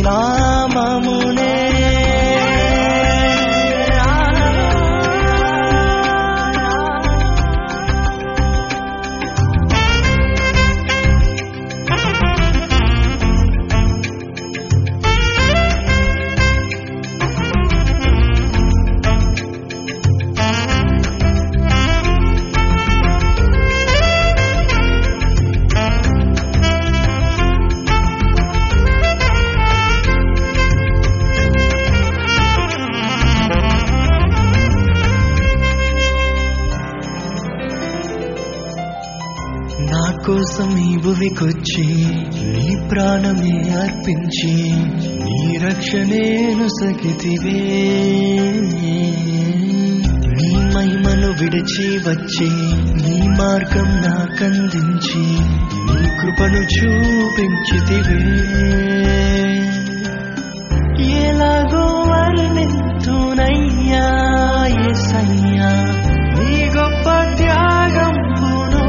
నామమునే నా కోసం ఈ భూమికొచ్చి నీ ప్రాణమే అర్పించి నీ రక్షణేను సగితివే నీ మహిమను విడిచి వచ్చి నీ మార్గం నాకందించి నీ కృపను చూపించితివే ఎలాగో వర్ణింతునయ్యా యేసయ్యా నీ గొప్ప త్యాగంబును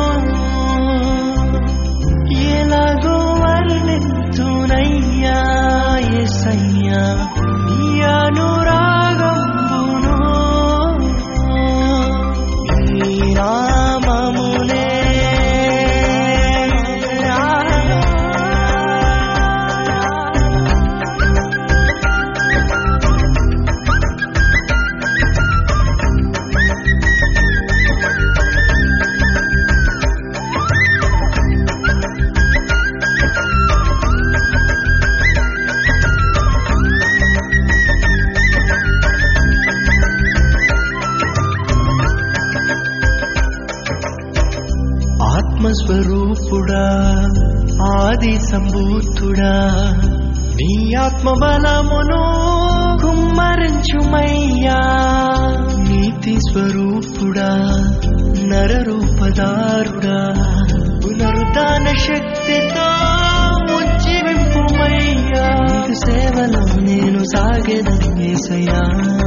ఎలాగో వర్ణింతునయ్యా యేసయ్యా నీ అనురాగంబును నీ నామమునే ఆత్మస్వరూపుడా ఆది సంభూతుడా నీ ఆత్మ బలమును కుమ్మరించుమయ్యా నీతి స్వరూపుడా నరరూపదారుడా పునరుద్ధాన శక్తితో ఉజ్జీవింపుమయ్యా నీకు సేవలో నేను సాగేదని ఏసయ్యా